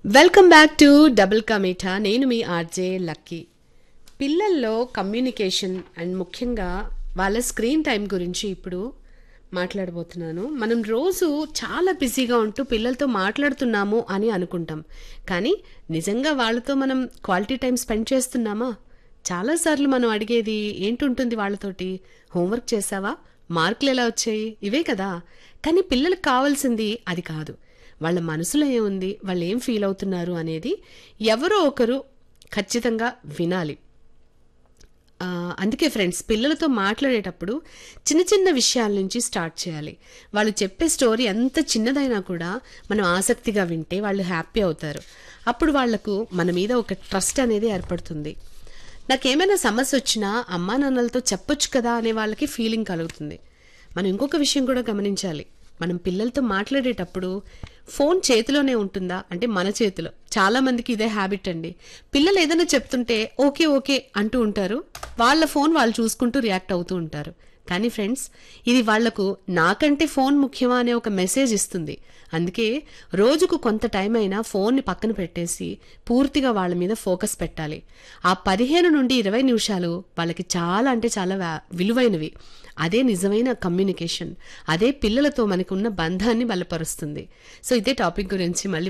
welcome back to double కమీఠా నేను మీ ఆర్జే లక్కీ పిల్లల్లో కమ్యూనికేషన్ అండ్ ముఖ్యంగా వాళ్ళ స్క్రీన్ టైం గురించి ఇప్పుడు మాట్లాడబోతున్నాను మనం రోజు చాలా బిజీగా ఉంటూ పిల్లలతో మాట్లాడుతున్నాము అని అనుకుంటాం కానీ నిజంగా వాళ్ళతో మనం క్వాలిటీ టైం స్పెండ్ చేస్తున్నామా చాలాసార్లు మనం అడిగేది ఏంటుంటుంది వాళ్ళతోటి హోంవర్క్ చేసావా మార్కులు ఎలా వచ్చాయి ఇవే కదా కానీ పిల్లలకు కావాల్సింది అది కాదు వాళ్ళ మనసులో ఏముంది వాళ్ళు ఏం ఫీల్ అవుతున్నారు అనేది ఎవరో ఒకరు ఖచ్చితంగా వినాలి ఆ, అందుకే ఫ్రెండ్స్ పిల్లలతో మాట్లాడేటప్పుడు చిన్న చిన్న విషయాల నుంచి స్టార్ట్ చేయాలి వాళ్ళు చెప్పే స్టోరీ ఎంత చిన్నదైనా కూడా మనం ఆసక్తిగా వింటే వాళ్ళు హ్యాపీ అవుతారు అప్పుడు వాళ్లకు మన మీద ఒక ట్రస్ట్ అనేది ఏర్పడుతుంది నాకేమైనా సమస్య వచ్చినా అమ్మా నాన్నలతో చెప్పొచ్చు కదా అనే వాళ్ళకి ఫీలింగ్ కలుగుతుంది మనం ఇంకొక విషయం కూడా గమనించాలి మనం పిల్లలతో మాట్లాడేటప్పుడు ఫోన్ చేతిలోనే ఉంటుందా అంటే మన చేతిలో చాలా మందికి ఇదే హ్యాబిట్ అండి పిల్లలు ఏదైనా చెప్తుంటే ఓకే ఓకే అంటూ ఉంటారు వాళ్ళ ఫోన్ వాళ్ళు చూసుకుంటూ రియాక్ట్ అవుతూ ఉంటారు కానీ ఫ్రెండ్స్ ఇది వాళ్లకు నాకంటే ఫోన్ ముఖ్యమా అనే ఒక మెసేజ్ ఇస్తుంది అందుకే రోజుకు కొంత టైం అయినా ఫోన్ని పక్కన పెట్టేసి పూర్తిగా వాళ్ళ మీద ఫోకస్ పెట్టాలి ఆ పదిహేను నుండి ఇరవై నిమిషాలు వాళ్ళకి చాలా అంటే చాలా వా- విలువైనవి అదే నిజమైన కమ్యూనికేషన్ అదే పిల్లలతో మనకున్న బంధాన్ని బలపరుస్తుంది సో ఇదే టాపిక్ గురించి మళ్ళీ